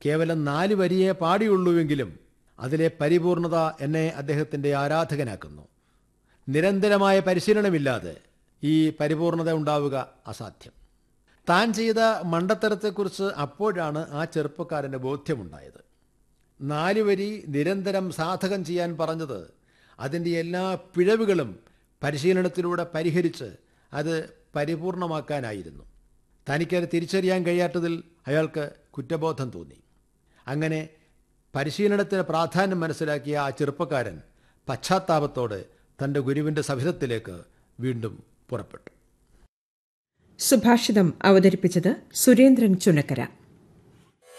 കേവലം നാല് വരിയെ പാടിയുള്ളൂവെങ്കിലും അതിലെ പരിപൂർണത എന്നെ അദ്ദേഹത്തിൻ്റെ ആരാധകനാക്കുന്നു നിരന്തരമായ പരിശീലനമില്ലാതെ ഈ പരിപൂർണത ഉണ്ടാവുക അസാധ്യം താൻ ചെയ്ത മണ്ടത്തരത്തെക്കുറിച്ച് അപ്പോഴാണ് ആ ചെറുപ്പക്കാരൻ്റെ ബോധ്യമുണ്ടായത് നാല് വരി നിരന്തരം സാധകം ചെയ്യാൻ പറഞ്ഞത് അതിൻ്റെ എല്ലാ പിഴവുകളും പരിശീലനത്തിലൂടെ പരിഹരിച്ച് അത് പരിപൂർണമാക്കാനായിരുന്നു തനിക്കത് തിരിച്ചറിയാൻ കഴിയാത്തതിൽ അയാൾക്ക് കുറ്റബോധം തോന്നി അങ്ങനെ പരിശീലനത്തിന് പ്രാധാന്യം മനസ്സിലാക്കിയ ആ ചെറുപ്പക്കാരൻ പശ്ചാത്താപത്തോടെ തൻ്റെ ഗുരുവിൻ്റെ സഭിതത്തിലേക്ക് വീണ്ടും പുറപ്പെട്ടു സുഭാഷിതം അവതരിപ്പിച്ചത് സുരേന്ദ്രൻ ചുനക്കര